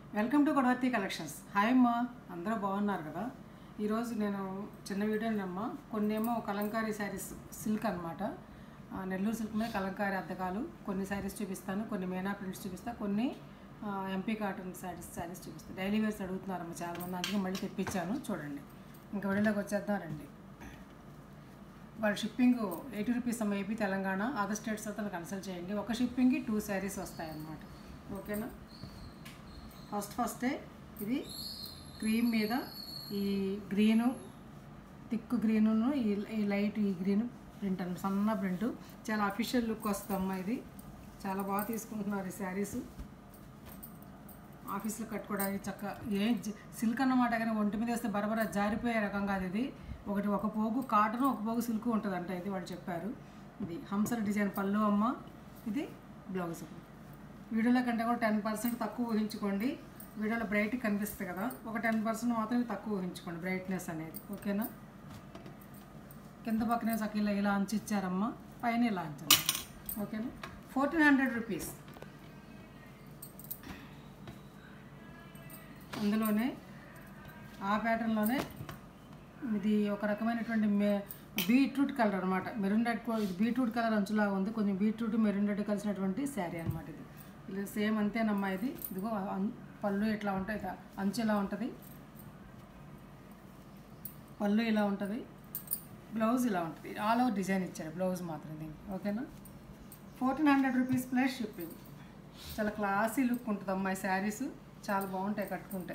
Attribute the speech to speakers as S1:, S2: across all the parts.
S1: Welcome to Godavarthi collections hi అమ్మా అందరూ బాగున్నారు కదా ఈరోజు నేను చిన్న వీడియోనమ్మా కొన్ని ఏమో కలంకారీ శారీస్ సిల్క్ అనమాట నెల్లూరు సిల్క్ మీద కలంకారీ అద్దకాలు కొన్ని శారీస్ చూపిస్తాను కొన్ని మేనా ప్రింట్స్ చూపిస్తాను కొన్ని ఆ, ఎంపీ కాటన్ శారీస్ శారీస్ చూపిస్తాను డైలీ వేర్స్ అడుగుతున్నారమ్మా చాలామంది అందుకే మళ్ళీ తెప్పించాను చూడండి ఇంకా వీడియోలోకి వచ్చేద్దాం రండి వాళ్ళ షిప్పింగ్ ఎయిటీ రూపీస్ అమ్మ ఏపీ తెలంగాణ అదర్ స్టేట్స్ అయితే కన్సల్ట్ చేయండి ఒక షిప్పింగ్కి టూ శారీస్ వస్తాయన్నమాట ఓకేనా ఫస్ట్ ఫస్టే ఇది క్రీమ్ మీద ఈ గ్రీను థిక్ గ్రీను ఈ ఈ లైట్ ఈ గ్రీన్ ప్రింట్ అన్న సన్న ప్రింట్ చాలా అఫీషియల్ లుక్ వస్తుందమ్మా ఇది చాలా బాగా తీసుకుంటున్నారు ఈ శారీస్ ఆఫీస్లో కట్టుకోవడానికి చక్క ఏ సిల్క్ అన్నమాట కానీ ఒంటి మీద వేస్తే బరబర జారిపోయే రకం కాదు ఇది ఒకటి ఒక పోగు కాటన్ ఒక పోగు సిల్క్ ఉంటుందంట ఇది వాళ్ళు చెప్పారు ఇది హంసల డిజైన్ పళ్ళు అమ్మ ఇది బ్లౌజ్ వీడియోలో కంటే కూడా టెన్ పర్సెంట్ తక్కువ ఊహించుకోండి వీడియోలో బ్రైట్ కనిపిస్తుంది కదా ఒక టెన్ పర్సెంట్ మాత్రమే తక్కువ ఊహించుకోండి బ్రైట్నెస్ అనేది ఓకేనా కింద పక్కనే చక్క ఇలా ఇలా అంచి ఇచ్చారమ్మా పైన ఇలా అంచారు ఓకేనా ఫోర్టీన్ హండ్రెడ్ రూపీస్ అందులోనే ఆ ప్యాటర్న్లోనే ఇది ఒక రకమైనటువంటి మే బీట్రూట్ కలర్ అనమాట మెరూన్ రెడ్ కో- ఇది బీట్రూట్ కలర్ అంచులాగా ఉంది కొంచెం బీట్రూట్ మెరూన్ రెడ్ కలిసినటువంటి శారీ అనమాట ఇది ఇది సేమ్ అంతేనమ్మా ఇది ఇదిగో అన్- పళ్ళు ఇట్లా ఉంటాయి ఇదా అంచు ఇలా ఉంటుంది పళ్ళు ఇలా ఉంటుంది బ్లౌజ్ ఇలా ఉంటుంది ఆల్ ఓవర్ డిజైన్ ఇచ్చారు బ్లౌజ్ మాత్రం దీనికి ఓకేనా fourteen hundred rupees plus shipping చాలా క్లాసీ లుక్ ఉంటుంది అమ్మాయి శారీస్ చాలా బాగుంటాయి కట్టుకుంటే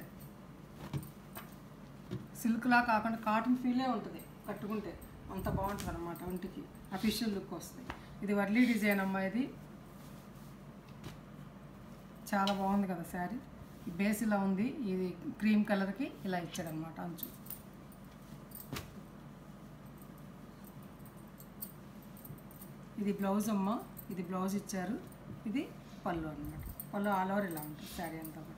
S1: సిల్క్లా కాకుండా కాటన్ ఫీలే ఉంటుంది కట్టుకుంటే అంత బాగుంటుంది అనమాట ఒంటికి అఫీషియల్ లుక్ వస్తుంది ఇది వర్లీ డిజైన్ అమ్మా ఇది చాలా బాగుంది కదా శారీ ఈ బేస్ ఇలా ఉంది ఇది క్రీమ్ కలర్కి ఇలా ఇచ్చాడనమాట అంచు ఇది బ్లౌజ్ అమ్మ ఇది బ్లౌజ్ ఇచ్చారు ఇది పళ్ళు అన్నమాట పళ్ళు ఆల్ ఓవర్ ఇలా ఉంటుంది శారీ అంతా కూడా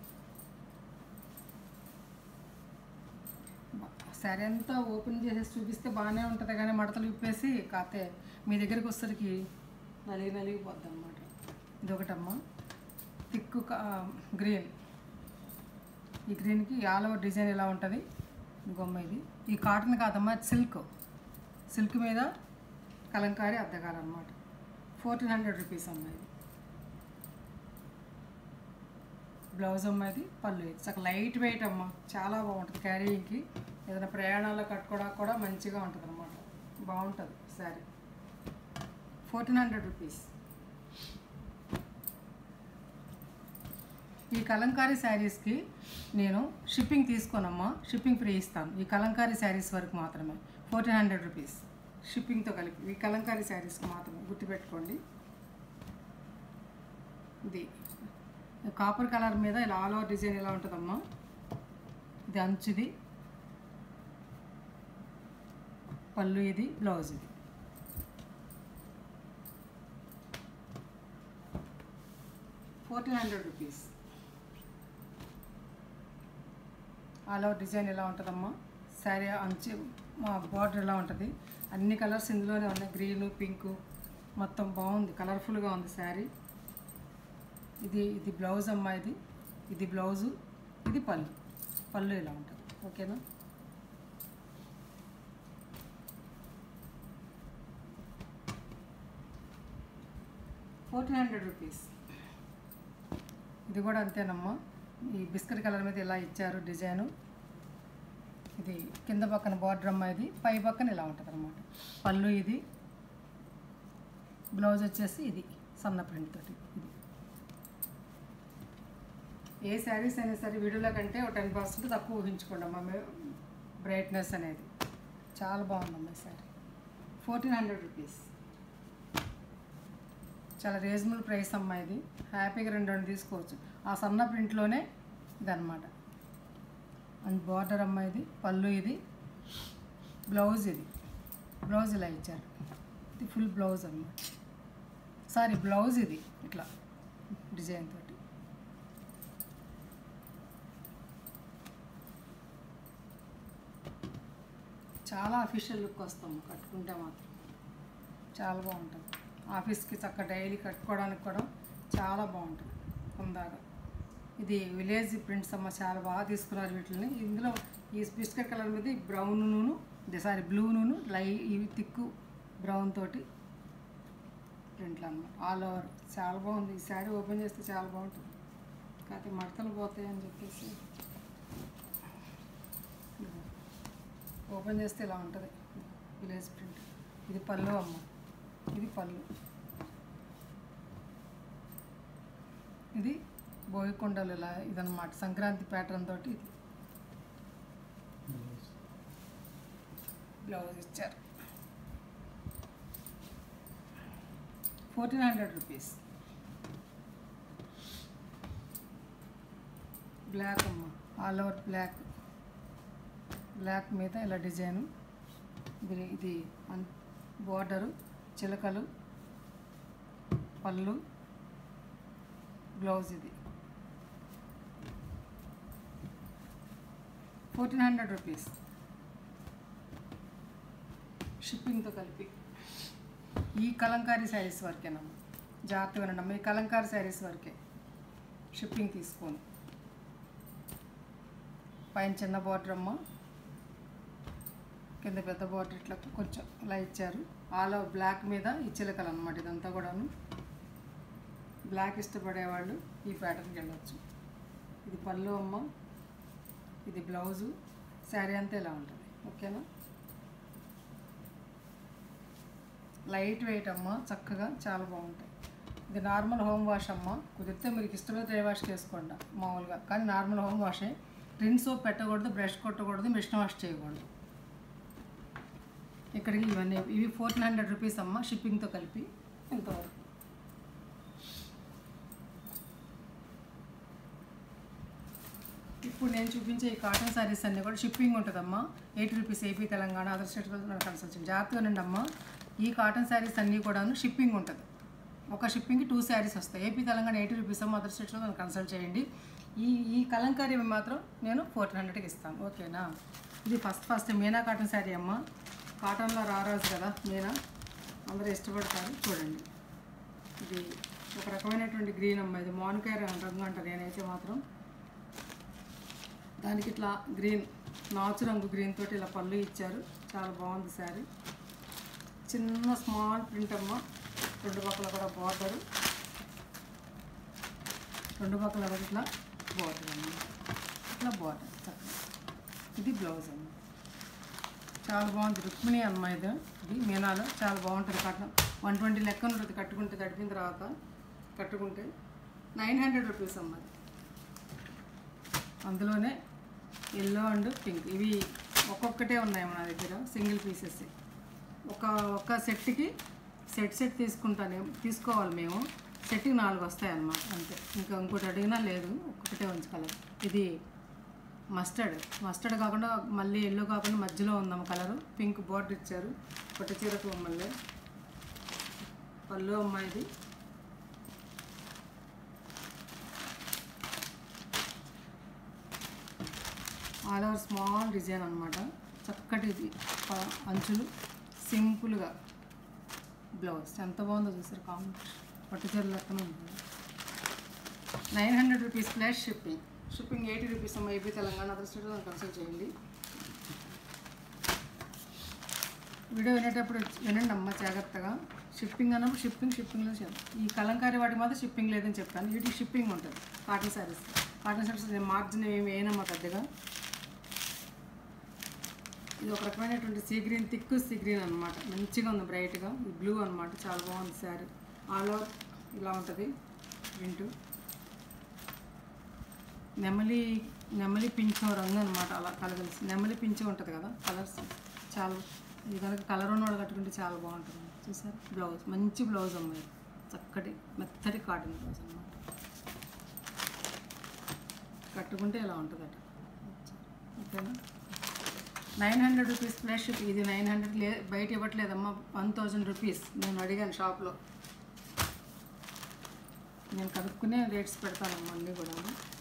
S1: శారీ అంతా ఓపెన్ చేసేసి చూపిస్తే బాగానే ఉంటుంది కానీ మడతలు విప్పేసి కాతే మీ దగ్గరికి వచ్చేసరికి నలిగి నలిగిపోద్ది అనమాట ఇది ఒకటమ్మా థిక్ గ్రీన్ ఈ గ్రీన్కి ఆల్ ఓవర్ డిజైన్ ఎలా ఉంటుంది గొమ్మ ఇది ఈ కాటన్ కాదమ్మా సిల్క్ సిల్క్ మీద కలంకారీ అద్దగారు అనమాట ఫోర్టీన్ హండ్రెడ్ రూపీస్ అమ్మ ఇది బ్లౌజ్ అమ్మ ఇది పళ్ళు ఇది చక్క లైట్ వెయిట్ అమ్మ చాలా బాగుంటుంది క్యారీయింగ్కి ఏదైనా ప్రయాణాల్లో కట్టుకోవడానికి కూడా మంచిగా ఉంటుంది అనమాట బాగుంటుంది శారీ ఫోర్టీన్ హండ్రెడ్ రూపీస్ ఈ కలంకారీ శారీస్కి నేను షిప్పింగ్ తీసుకోనమ్మా షిప్పింగ్ ఫ్రీ ఇస్తాను ఈ కలంకారీ శారీస్ వరకు మాత్రమే ఫోర్టీన్ హండ్రెడ్ రూపీస్ షిప్పింగ్తో కలిపి ఈ కలంకారీ శారీస్కి మాత్రమే గుర్తుపెట్టుకోండి ఇది కాపర్ కలర్ మీద ఇలా ఆల్ ఓవర్ డిజైన్ ఎలా ఉంటుందమ్మా ఇది అంచుది పళ్ళు ఇది బ్లౌజ్ ఇది fourteen hundred rupees all over design ఎలా ఉంటుందమ్మా శారీ అంచి బార్డర్ ఎలా ఉంటుంది అన్ని కలర్స్ ఇందులోనే ఉన్నాయి గ్రీను పింకు మొత్తం బాగుంది కలర్ఫుల్గా ఉంది శారీ ఇది ఇది బ్లౌజ్ అమ్మా ఇది ఇది బ్లౌజు ఇది పళ్ళు పళ్ళు ఇలా ఉంటుంది ఓకేనా ఫోర్టీన్ హండ్రెడ్ రూపీస్ ఇది కూడా అంతేనమ్మా ఈ బిస్కెట్ కలర్ మీద ఇలా ఇచ్చారు డిజైను ఇది కింద పక్కన బార్డర్ అమ్మా ఇది పై పక్కన ఇలా ఉంటుంది అనమాట పళ్ళు ఇది బ్లౌజ్ వచ్చేసి ఇది సన్న ప్రింట్ తోటి ఇది ఏ శారీస్ అయినా సరే వీడియోలో కంటే ఒక టెన్ పర్సెంట్ తక్కువ ఊహించుకోండి అమ్మా బ్రైట్నెస్ అనేది చాలా బాగుందమ్మా ఈ శారీ ఫోర్టీన్ హండ్రెడ్ రూపీస్ చాలా రీజనబుల్ ప్రైస్ అమ్మా ఇది హ్యాపీగా రెండు రెండు తీసుకోవచ్చు ఆ సన్న ప్రింట్లోనే ఇదన్నమాట అండ్ బార్డర్ అమ్మా ఇది పళ్ళు ఇది బ్లౌజ్ ఇది బ్లౌజ్ ఇలా ఇచ్చారు ఇది ఫుల్ బ్లౌజ్ అన్నమాట సారీ బ్లౌజ్ ఇది ఇట్లా డిజైన్ తోటి చాలా అఫీషియల్ లుక్ వస్తాము కట్టుకుంటే మాత్రం చాలా బాగుంటుంది ఆఫీస్కి చక్క డైలీ కట్టుకోవడానికి కూడా చాలా బాగుంటుంది హుందాగా ఇది విలేజ్ ప్రింట్స్ అమ్మ చాలా బాగా తీసుకున్నారు వీటిని ఇందులో ఈ బిస్కెట్ కలర్ మీద బ్రౌన్ నూను సారీ బ్లూ నూను లై ఇవి తిక్కు బ్రౌన్ తోటి ప్రింట్లు అన్నమాట ఆల్ ఓవర్ చాలా బాగుంది ఈ శారీ ఓపెన్ చేస్తే చాలా బాగుంటుంది కాకపోతే మడతలు పోతాయి అని చెప్పేసి ఓపెన్ చేస్తే ఇలా ఉంటుంది విలేజ్ ప్రింట్ ఇది పళ్ళు అమ్మ ఇది పళ్ళు ఇది బోయికొండలు ఇలా ఇదన్నమాట సంక్రాంతి ప్యాటర్న్ తోటి ఇది బ్లౌజ్ ఇచ్చారు ఫోర్టీన్ హండ్రెడ్ రూపీస్ బ్లాక్ అమ్మ ఆల్ ఓవర్ బ్లాక్ బ్లాక్ మీద ఇలా డిజైను ఇది ఇది బార్డరు చిలకలు పళ్ళు బ్లౌజ్ ఇది ఫోర్టీన్ హండ్రెడ్ రూపీస్ షిప్పింగ్తో కలిపి ఈ కలంకారీ శారీస్ వరకేనమ్మా జాగ్రత్తగా వినండి ఈ కలంకారీ శారీస్ వరకే షిప్పింగ్ తీసుకోను పైన చిన్న బార్డర్ అమ్మ కింద పెద్ద బార్డర్ ఇట్లా కొంచెం ఇలా ఇచ్చారు ఆల్ ఓవర్ బ్లాక్ మీద ఈ చిలకలు అనమాట ఇదంతా కూడాను బ్లాక్ ఇష్టపడేవాళ్ళు ఈ ప్యాటర్న్కి వెళ్ళొచ్చు ఇది పళ్ళు అమ్మ ఇది బ్లౌజు శారీ అంతా ఇలా ఉంటుంది ఓకేనా లైట్ వెయిట్ అమ్మ చక్కగా చాలా బాగుంటాయి ఇది నార్మల్ హోమ్ వాష్ అమ్మ కుదిరితే మీకు ఇష్టమైతే డ్రై వాష్ చేసుకోండి మామూలుగా కానీ నార్మల్ హోమ్ వాషే రిన్ సోప్ పెట్టకూడదు బ్రష్ కొట్టకూడదు మిషన్ వాష్ చేయకూడదు ఇక్కడికి ఇవన్నీ ఇవి ఫోర్టీన్ హండ్రెడ్ రూపీస్ అమ్మ షిప్పింగ్తో కలిపి ఇంతవరకు ఇప్పుడు నేను చూపించే ఈ కాటన్ శారీస్ అన్నీ కూడా షిప్పింగ్ ఉంటుందమ్మా eighty rupees AP Telangana other state నాకు కన్సల్ట్ జాగ్రత్తగా ఉండండి అమ్మా ఈ కాటన్ శారీస్ అన్నీ కూడాను షిప్పింగ్ ఉంటుంది ఒక షిప్పింగ్కి టూ శారీస్ వస్తాయి ఏపీ తెలంగాణ ఎయిటీ రూపీస్ అమ్మ అదర్ స్టేట్లో నన్ను కన్సల్ట్ చేయండి ఈ ఈ కలంకారీ మాత్రం నేను ఫోర్టీన్ హండ్రెడ్కి ఇస్తాను ఓకేనా ఇది first first Meena cotton sari అమ్మ కాటన్లో రారాజు కదా మీనా అందరూ ఇష్టపడతారు చూడండి ఇది ఒక రకమైనటువంటి గ్రీన్ అమ్మ ఇది మోనకాయ రంగు అంటారు నేనైతే మాత్రం దానికి ఇట్లా గ్రీన్ నాచు రంగు గ్రీన్ తోటి ఇలా పళ్ళు ఇచ్చారు చాలా బాగుంది శారీ చిన్న స్మాల్ ప్రింట్ అమ్మ రెండు పక్కల కూడా బార్డర్ రెండు పక్కల కూడా ఇట్లా బార్డర్ అమ్మ ఇట్లా బార్డర్ చక్కగా ఇది బ్లౌజ్ అమ్మ చాలా బాగుంది రుక్మిణి అమ్మ ఇది ఇది మీనాలో చాలా బాగుంటుంది కట్నం వన్ ట్వంటీ లెక్క ఉంటుంది కట్టుకుంటే తడిపిన తర్వాత కట్టుకుంటే నైన్ హండ్రెడ్ రూపీస్ అమ్మ అది అందులోనే ఎల్లో అండ్ పింక్ ఇవి ఒక్కొక్కటే ఉన్నాయి మన దగ్గర సింగిల్ పీసెస్ ఒక ఒక సెట్కి సెట్ సెట్ తీసుకుంటానే తీసుకోవాలి మేము సెట్కి నాలుగు వస్తాయి అన్నమాట అంతే ఇంకా ఇంకోటి అడిగినా లేదు ఒక్కొక్కటే ఉంచుకోలేదు ఇది మస్టర్డ్ మస్టర్డ్ కాకుండా మళ్ళీ ఎల్లో కాకుండా మధ్యలో ఉందాం కలరు పింక్ బార్డర్ ఇచ్చారు పట్టు చీరకు మళ్ళీ పళ్ళు అమ్మాయిది ఆల్ ఓవర్ స్మాల్ డిజైన్ అనమాట చక్కటి ఇది ప- అంచులు సింపుల్గా బ్లౌజ్ ఎంత బాగుందో చూసారు కాంబినేషన్ పట్టు చీర లెక్కన ఉంది nine hundred rupees plus shipping shipping eighty rupees అమ్మ ఏపీ తెలంగాణ అదర్ స్టేట్లో కన్సల్ట్ చేయండి వీడియో వినేటప్పుడు వినండి అమ్మ జాగ్రత్తగా షిప్పింగ్ అన్నప్పుడు షిప్పింగ్ షిప్పింగ్లో చేద్దాం ఈ కలంకారీ వాటికి మాత్రం షిప్పింగ్ లేదని చెప్పాను వీటికి షిప్పింగ్ ఉంటుంది కాటన్ శారీస్ కాటన్ శారీస్ నేను మార్జిన్ ఏమి వేయనమ్మా పెద్దగా ఇది ఒక రకమైనటువంటి sea green thick sea green అనమాట మంచిగా ఉంది బ్రైట్గా బ్లూ అనమాట చాలా బాగుంది శారీ ఆల్ ఓవర్ ఇలా ఉంటుంది ప్రింట్ నెమలి నెమలి పింఛం రంగు అనమాట అలా కలగలిసి నెమలి పింఛం ఉంటుంది కదా కలర్స్ చాలా ఇది కనుక కలర్ ఉన్నవాడు కట్టుకుంటే చాలా బాగుంటుంది చూసారు బ్లౌజ్ మంచి బ్లౌజ్ అమ్మాయి చక్కటి మెత్తటి కాటన్ బ్లౌజ్ అనమాట కట్టుకుంటే ఇలా ఉంటుందట ఓకేనా nine hundred rupees plus ship ఇది నైన్ హండ్రెడ్ లే బయట ఇవ్వట్లేదమ్మా వన్ థౌజండ్ రూపీస్ నేను అడిగాను షాప్లో నేను కనుక్కునే రేట్స్ పెడతానమ్మా అన్నీ కూడా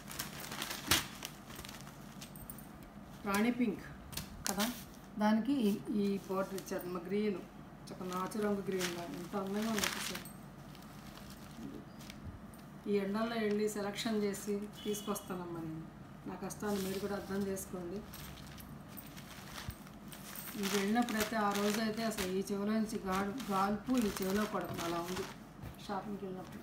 S1: రాణి పింక్ కదా దానికి ఈ- ఈ బార్డర్ ఇచ్చారు మా గ్రీన్ చక్క నాచు రంగు గ్రీన్ ఎంత అందంగా ఉంది సార్ ఈ ఎండల్లో వెళ్ళి సెలక్షన్ చేసి తీసుకొస్తానమ్మా నేను నా కష్టాన్ని మీరు కూడా అర్థం చేసుకోండి ఇంక వెళ్ళినప్పుడైతే ఆ రోజు అయితే అసలు ఈ చెవిలో నుంచి గాడు గాల్పు ఈ చెవిలో పడదు అలా ఉంది షాపింగ్కి వెళ్ళినప్పుడు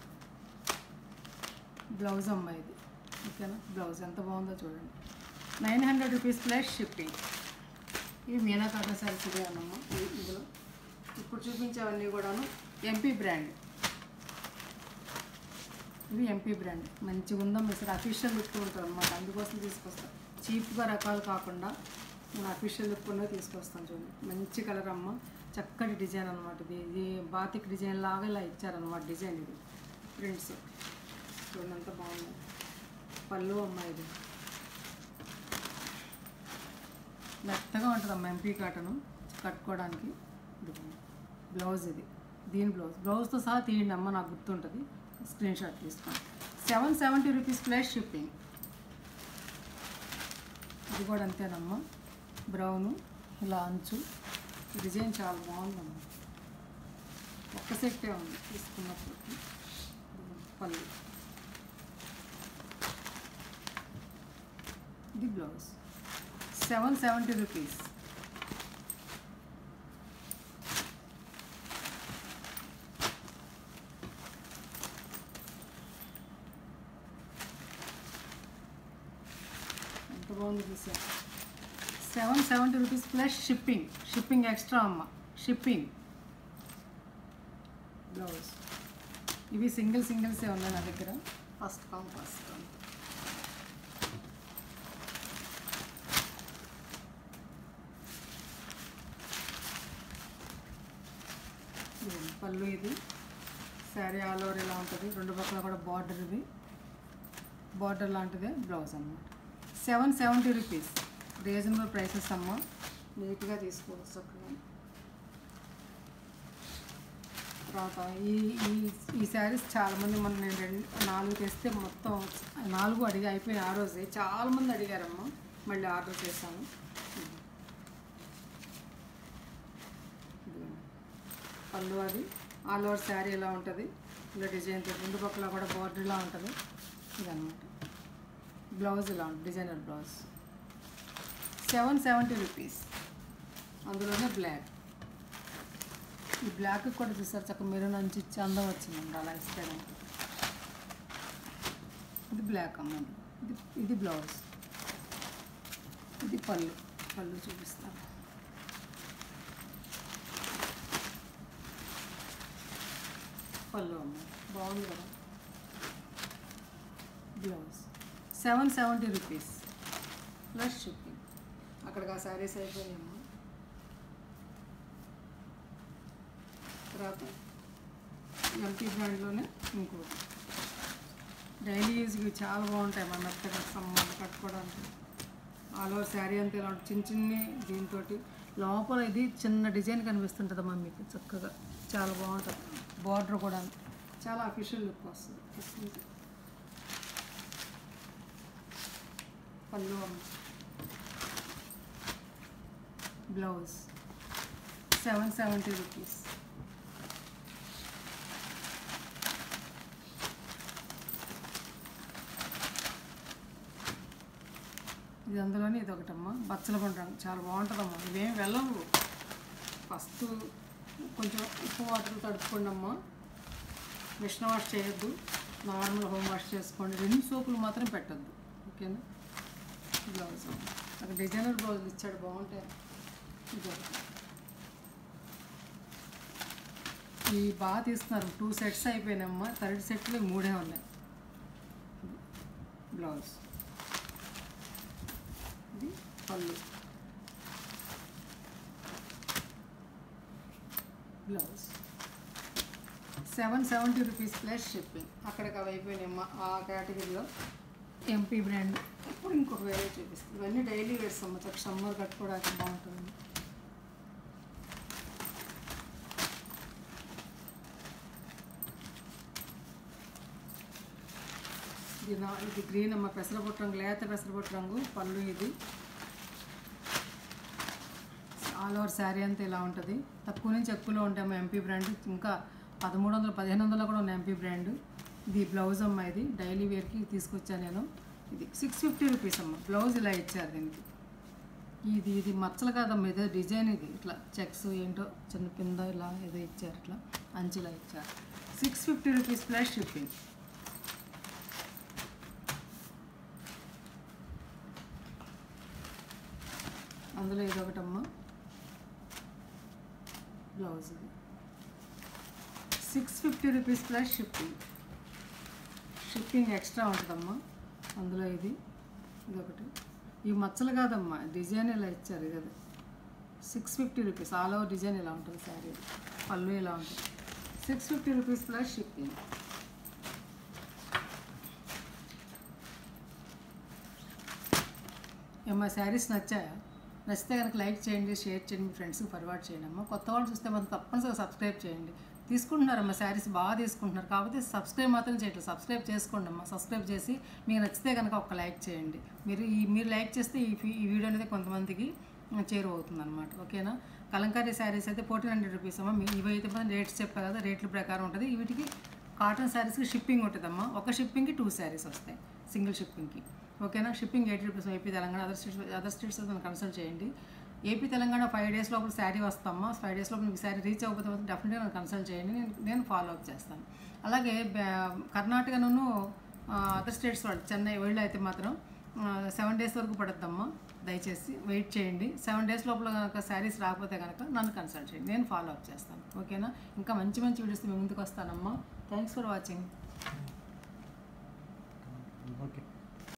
S1: బ్లౌజ్ అమ్మాయి ఇది ఓకేనా బ్లౌజ్ ఎంత బాగుందో చూడండి nine hundred rupees plus shipping ఇవి మీనా కాటన్ శారీస్ ఇదే అన్నమ్మ ఇవి- ఇందులో ఇప్పుడు చూపించేవన్నీ కూడాను ఎంపీ బ్రాండ్ ఇవి ఎంపీ బ్రాండ్ మంచిగా ఉందమ్మా ఇక్కడ అఫీషియల్ లుక్ ఉంటుంది అనమాట అందుకోసం తీసుకొస్తాను చీప్గా రకాలు కాకుండా నేను అఫీషియల్ లుక్ ఉన్నవి తీసుకొస్తాను చూడండి మంచి కలర్ అమ్మ చక్కటి డిజైన్ అనమాట ఇది ఇది బాతిక్ డిజైన్ లాగా ఇలా ఇచ్చారనమాట డిజైన్ ఇది ప్రింట్స్ చూడండి ఎంత బాగుంది పళ్ళు అమ్మ ఇది మెత్తగా ఉంటుంది అమ్మ ఎంపీ కాటను కట్టుకోవడానికి ఇదిగోండి. బ్లౌజ్ ఇది దీని బ్లౌజ్ బ్లౌజ్తో సహా తీయండి అమ్మ నాకు గుర్తుంటుంది స్క్రీన్ షాట్ తీసుకోండి seven seventy rupees plus shipping ఇది కూడా అంతేనమ్మా బ్రౌను ఇలా అంచు ఈ డిజైన్ చాలా బాగుందమ్మా ఒక్క సెట్టే ఉంది తీసుకున్నప్పుడు పళ్ళు ఇది బ్లౌజ్ సెవెన్ సెవెంటీ రూపీస్ ఎంత బాగుంది చూసా seven seventy rupees plus shipping shipping extra అమ్మ షిప్పింగ్ బ్లౌజ్ ఇవి సింగిల్ సింగిల్సే ఉన్నాయి నా దగ్గర ఫస్ట్ కమ్ ఫస్ట్ కమ్ ఇదిగోండి, పళ్ళు ఇది శారీ ఆల్ ఓవర్ ఇలా ఉంటుంది రెండు పక్కల కూడా బార్డర్ ఇది బార్డర్ లాంటిదే బ్లౌజ్ అన్నమాట seven seventy rupees reasonable prices అమ్మ నీట్గా తీసుకోవచ్చు చక్కగా తర్వాత ఈ ఈ ఈ శారీస్ చాలామంది మన నేను రెండు నాలుగు తెస్తే మొత్తం నాలుగు అడిగి అయిపోయిన ఆ రోజే చాలామంది అడిగారమ్మ మళ్ళీ ఆర్డర్ చేశాను ఇదిగోండి. పళ్ళు అది ఆల్ ఓవర్ శారీ ఇలా ఉంటుంది ఇలా డిజైన్ రెండు పక్కల కూడా బార్డర్ ఇలా ఉంటుంది ఇదన్నమాట బ్లౌజ్ ఇలా ఉంటుంది designer blouse seven seventy rupees అందులోనే బ్లాక్ ఈ బ్లాక్ కూడా చూసారు చక్క మెరూన్ అంచి ఇచ్చి అందం వచ్చిందండి అలా ఇస్తే కనుక. ఇది బ్లాక్ అమ్మ ఇది ఇది బ్లౌజ్ ఇది పళ్ళు పళ్ళు చూపిస్తాను పళ్ళు అమ్మ బాగుంది కదా blouse seven seventy rupees plus shipping అక్కడికి ఆ శారీస్ అయిపోయాయమ్మా తర్వాత ఎంపీ బ్రాండ్లోనే ఇంకోటి డైలీ యూజ్కి చాలా బాగుంటాయి మన మెత్తగా సమ్మర్ కట్టుకోవడానికి ఆల్ ఓవర్ శారీ అంతా ఇలా ఉంటుంది. చిన్న చిన్ని దీంతో లోపల ఇది చిన్న డిజైన్ కనిపిస్తుంటుంది అమ్మా మీకు చక్కగా చాలా బాగుంటుంది బార్డర్ కూడా చాలా అఫీషియల్ లుక్ వస్తుంది తీసుకుంటే పళ్ళు అమ్మ బ్లౌజ్ సెవెన్ సెవెంటీ రూపీస్ ఇది అందులోనే ఇది ఒకటమ్మా బచ్చల పండు చాలా బాగుంటుందమ్మా ఇవేం వెళ్ళవు ఫస్ట్ కొంచెం ఉప్పు వాటర్ తడుపుకోండి అమ్మా మిషన్ వాష్ చేయొద్దు నార్మల్ హోమ్ వాష్ చేసుకోండి రెండు సోపులు మాత్రం పెట్టద్దు ఓకేనా బ్లౌజ్ అక్కడ డిజైనర్ బ్లౌజ్ ఇచ్చాడు బాగుంటాయి ఇది ఒకటి. ఈ బాగా తీస్తున్నారు టూ సెట్స్ అయిపోయినాయమ్మా థర్డ్ సెట్లు మూడే ఉన్నాయి బ్లౌజ్ ఇది పళ్ళు blouse seven seventy rupees plus shipping అక్కడికి అవి అయిపోయినాయమ్మా ఆ కేటగిరీలో ఎంపీ బ్రాండ్ ఇప్పుడు ఇంకొక వేరే చూపిస్తుంది ఇవన్నీ డైలీ వేర్స్ అమ్మ చక్క సమ్మర్ కట్టుకోవడానికి బాగుంటుంది ఇది నా ఇది గ్రీన్ అమ్మ పెసరపొట్టు రంగు లేత పెసరపొట్టు రంగు పళ్ళు ఇది ఆల్ ఓవర్ శారీ అంతా ఇలా ఉంటుంది తక్కువ నుంచి ఎక్కువలో ఉంటాయి మా ఎంపీ బ్రాండ్ ఇంకా పదమూడు వందలు పదిహేను వందలు కూడా ఉన్నాయి ఎంపీ బ్రాండ్ ఇది బ్లౌజ్ అమ్మ ఇది డైలీ వేర్కి తీసుకొచ్చాను నేను ఇది సిక్స్ ఫిఫ్టీ రూపీస్ అమ్మ బ్లౌజ్ ఇలా ఇచ్చారు దీనికి ఇది ఇది మచ్చలు కాదమ్మా ఏదో డిజైన్ ఇది ఇట్లా చెక్స్ ఏంటో చిన్న కింద ఇలా ఏదో ఇచ్చారు ఇట్లా అంచులా ఇచ్చారు six fifty rupees plus shipping అందులో ఇదొకటమ్మా బ్లౌజ్ ఇది six fifty rupees plus shipping shipping extra ఉంటుందమ్మా అందులో ఇది ఇదొకటి ఈ మచ్చలు కాదమ్మా డిజైన్ ఇలా ఇచ్చారు ఇది six fifty rupees all over design ఇలా ఉంటుంది శారీ పళ్ళు ఇలా ఉంటుంది six fifty rupees plus shipping ఏమో శారీస్ నచ్చాయా నచ్చితే కనుక లైక్ చేయండి షేర్ చేయండి మీ ఫ్రెండ్స్కి ఫార్వర్డ్ చేయండి అమ్మ కొత్త వాళ్ళు చూస్తే మనం తప్పనిసరిగా సబ్స్క్రైబ్ చేయండి తీసుకుంటున్నారమ్మా శారీస్ బాగా తీసుకుంటున్నారు కాకపోతే సబ్స్క్రైబ్ మాత్రం చేయట్లేదు సబ్స్క్రైబ్ చేసుకోండి అమ్మా సబ్స్క్రైబ్ చేసి మీకు నచ్చితే కనుక ఒక లైక్ చేయండి మీరు ఈ మీరు లైక్ చేస్తే ఈ ఫీ- ఈ వీడియో అనేది కొంతమందికి చేరువవుతుంది అనమాట ఓకేనా కలంకారీ శారీస్ అయితే ఫోర్టీన్ హండ్రెడ్ రూపీస్ అమ్మా మీ ఇవి అయితే మనం రేట్స్ చెప్పా కదా రేట్ల ప్రకారం ఉంటుంది వీటికి కాటన్ శారీస్కి షిప్పింగ్ ఉంటుందమ్మా ఒక షిప్పింగ్కి టూ శారీస్ వస్తాయి సింగిల్ షిప్పింగ్కి ఓకేనా shipping eighty rupees AP Telangana other states other states నన్ను కన్సల్ట్ చేయండి ఏపీ తెలంగాణ ఫైవ్ డేస్ లోపల శారీ వస్తామా ఫైవ్ డేస్ లోపల మీకు శారీ రీచ్ అవ్వకపోతే మాత్రం డెఫినెట్గా నన్ను కన్సల్ట్ చేయండి నేను నేను ఫాలో అప్ చేస్తాను అలాగే బ్యా- కర్ణాటకను అదర్ స్టేట్స్ వాళ్ళు చెన్నై వెళ్ళి అయితే మాత్రం సెవెన్ డేస్ వరకు పడుద్దమ్మా దయచేసి వెయిట్ చేయండి సెవెన్ డేస్ లోపల కనుక శారీస్ రాకపోతే కనుక నన్ను కన్సల్ట్ చేయండి నేను ఫాలో అప్ చేస్తాను ఓకేనా ఇంకా మంచి మంచి వీడియోస్ మీ ముందుకు వస్తానమ్మా థ్యాంక్స్ ఫర్ వాచింగ్